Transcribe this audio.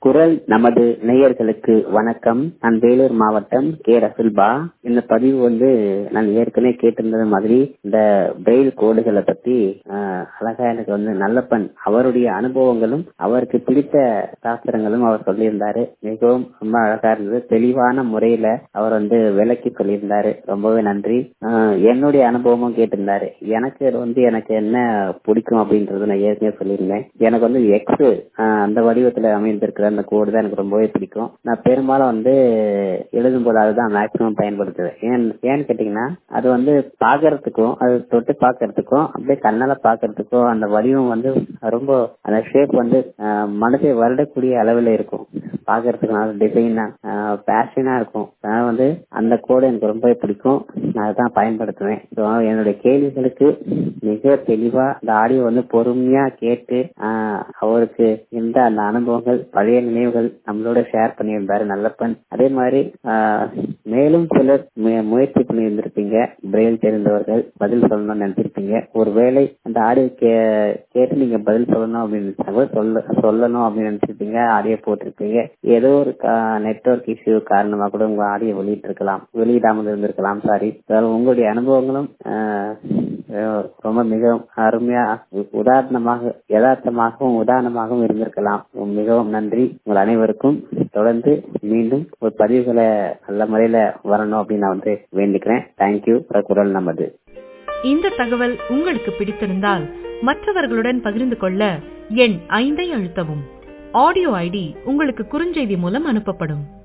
குரல் நமது நேயர்களுக்கு வணக்கம் நான் வேலூர் மாவட்டம் கே ரசுல்பா இந்த பதிவு வந்து நான் ஏற்கனவே கேட்டிருந்தது மாதிரி இந்த பிரெயில் கோடுகளை பத்தி ஆஹ், அழகா எனக்கு வந்து நல்லப்பன் அவருடைய அனுபவங்களும் அவருக்கு பிடித்த சாஸ்திரங்களும் அவர் சொல்லியிருந்தாரு மிகவும் ரொம்ப அழகா இருந்தது தெளிவான முறையில அவர் வந்து விளக்கி சொல்லியிருந்தாரு ரொம்பவே நன்றி ஆஹ், என்னுடைய அனுபவமும் கேட்டிருந்தாரு எனக்கு வந்து எனக்கு என்ன பிடிக்கும் அப்படின்றது நான் ஏற்கனவே சொல்லியிருந்தேன் எனக்கு வந்து எக்ஸ் அந்த வடிவத்துல அமைந்திருக்கிற அந்த கோடு தான் எனக்கு ரொம்பவே பிடிக்கும் நான் பெரும்பாலும் வந்து எழுதும் போது அதுதான் மேக்சிமம் பயன்படுத்துவேன் ஏன் ஏன்னு கேட்டீங்கன்னா அது வந்து பாக்குறதுக்கும் அது தொட்டு பாக்குறதுக்கும் அப்படியே கண்ணால பாக்குறதுக்கும் அந்த வடிவம் வந்து ரொம்ப அந்த ஷேப் வந்து ஆஹ், மனதை வருடக்கூடிய அளவில் இருக்கும் பாக்குறதுக்கு நல்ல டிசைனா பேஷனா இருக்கும் அதனால வந்து அந்த கோடு எனக்கு ரொம்பவே பிடிக்கும் நான் அதான் பயன்படுத்துவேன் ஸோ என்னுடைய கேள்விகளுக்கு மிக தெளிவா அந்த ஆடியோ வந்து பொறுமையா கேட்டு ஆஹ், அவருக்கு இந்த அந்த அனுபவங்கள் பழைய நினைவுகள் நம்மளோட ஷேர் பண்ணியிருந்தாரு நல்லப்பன் அதே மாதிரி ஆஹ், மேலும் சிலர் மு- முயற்சி பண்ணி இருந்திருப்பீங்க பிரெயில் தெரிந்தவர்கள் பதில் சொல்லணும்னு நினைச்சிருப்பீங்க ஒருவேளை அந்த ஆடியோ கே கேட்டு நீங்க பதில் சொல்லணும் அப்படின்னு நினைச்சாங்க சொல்ல சொல்லணும் அப்படின்னு நினைச்சிருப்பீங்க ஆடியோ போட்டிருப்பீங்க ஏதோ ஒரு நெட்வொர்க் இஷ்யூ காரணமா கூட உங்க ஆடியோ வெளியிட்டு இருக்கலாம் வெளியிடாமல் இருந்திருக்கலாம் சாரி உங்களுடைய அனுபவங்களும் ஆஹ், அஹ் ரொம்ப மிகவும் அருமையா உதாரணமாக யதார்த்தமாகவும் உதாரணமாகவும் இருந்திருக்கலாம் மிகவும் நன்றி உங்கள் அனைவருக்கும் தொடர்ந்து மீண்டும் ஒரு பதிவுகளை நல்ல முறையில வரணும் அப்படின்னு நான் வந்து வேண்டிக்கிறேன் தேங்க்யூ குரல் நமது இந்த தகவல் உங்களுக்கு பிடித்திருந்தால் மற்றவர்களுடன் பகிர்ந்து கொள்ள எண் ஐந்தை அழுத்தவும் ஆடியோ ஐடி உங்களுக்கு குறுஞ்செய்தி மூலம் அனுப்பப்படும்